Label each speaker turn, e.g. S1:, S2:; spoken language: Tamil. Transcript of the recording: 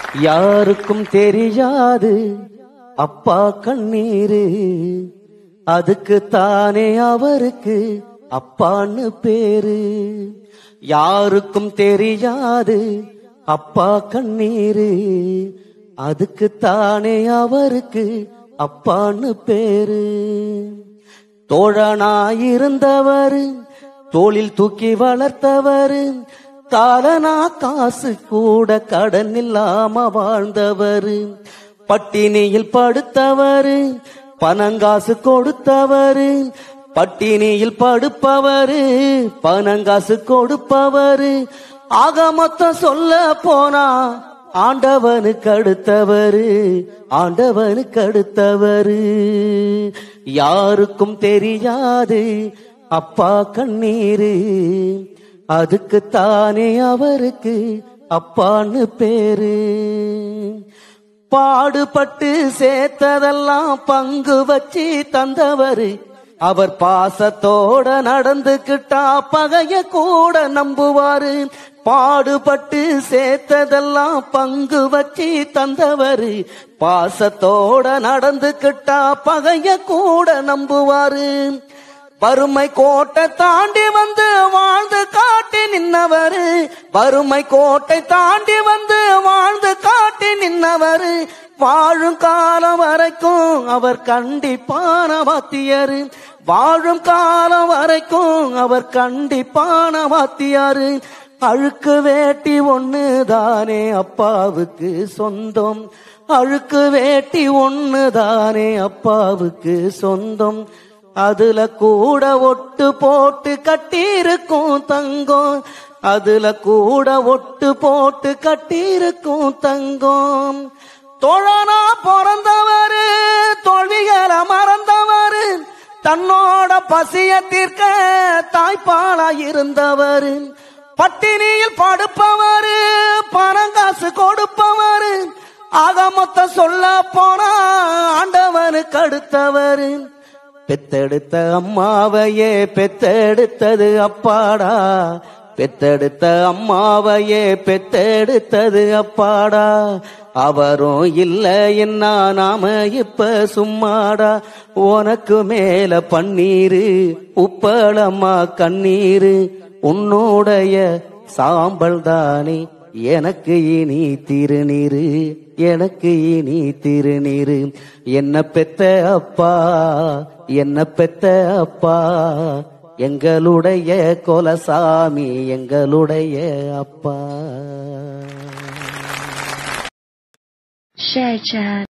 S1: யாருக்கும் தெரியாது அப்பா கண்ணீரு அதுக்கு தானே அவருக்கு அப்பான்னு பேரு யாருக்கும் தெரியாது அப்பா கண்ணீரு அதுக்கு தானே அவருக்கு அப்பான்னு பேரு தோழனாயிருந்தவர் தோளில் தூக்கி வளர்த்தவர் காலனா காசு கூட கடன் இல்லாம வாழ்ந்தவர் பட்டினியில் படுத்தவர் பணங்காசு கொடுத்தவர் பட்டினியில் படுப்பவர் பணங்காசு கொடுப்பவர் ஆக மொத்தம் சொல்ல போனா ஆண்டவனுக்கு அடுத்தவரு ஆண்டவனுக்கு அடுத்தவரு யாருக்கும் தெரியாது அப்பா கண்ணீரு அதுக்கு தானே அவருக்கு அப்பான்னு பேரு பாடுபட்டு சேர்த்ததெல்லாம் பங்கு வச்சு தந்தவரு அவர் பாசத்தோட நடந்துகிட்டா பகைய கூட நம்புவாரு பாடுபட்டு சேர்த்ததெல்லாம் பங்கு வச்சு தந்தவரு பாசத்தோட நடந்துகிட்டா பகைய கூட நம்புவாரு வறுமை கோட்டை தாண்டி வந்து வாழ்ந்து காட்டி நின்னவரு வறுமை கோட்டை தாண்டி வந்து வாழ்ந்து காட்டி நின்னவரு வாழும் காலம் வரைக்கும் அவர் கண்டிப்பான வாத்தியாரு வாழும் காலம் வரைக்கும் அவர் கண்டிப்பான வாத்தியாரு அழுக்கு வேட்டி ஒண்ணு தானே அப்பாவுக்கு சொந்தம் அழுக்கு வேட்டி ஒண்ணு தானே அப்பாவுக்கு சொந்தம் அதுல கூட ஒட்டு போட்டு கட்டியிருக்கும் தங்கம் அதுல கூட ஒட்டு போட்டு கட்டியிருக்கும் தங்கம் தோழனா பிறந்தவரு தோல்விகளை மறந்தவரு தன்னோட பசிய தீர்க்க தாய்ப்பாலா இருந்தவரு பட்டினியில் படுப்பவரு பணங்காசு கொடுப்பவரு ஆக மொத்தம் சொல்ல போனா ஆண்டவனுக்கு அடுத்தவரு பெத்தெடுத்த அம்மாவையே பெத்தெடுத்தது அப்பாடா பெத்தெடுத்த அம்மாவையே பெத்தெடுத்தது அப்பாடா அவரும் இல்ல என்ன நாம இப்ப சும்மாடா உனக்கு மேல பன்னீரு உப்பளம்மா கண்ணீரு உன்னுடைய சாம்பல் தானே எனக்கு இனி திருநீரு எனக்கு இனி திருநீரு என்ன பெத்த அப்பா என்ன பெத்த அப்பா எங்களுடைய கொலசாமி எங்களுடைய அப்பா
S2: Share chat.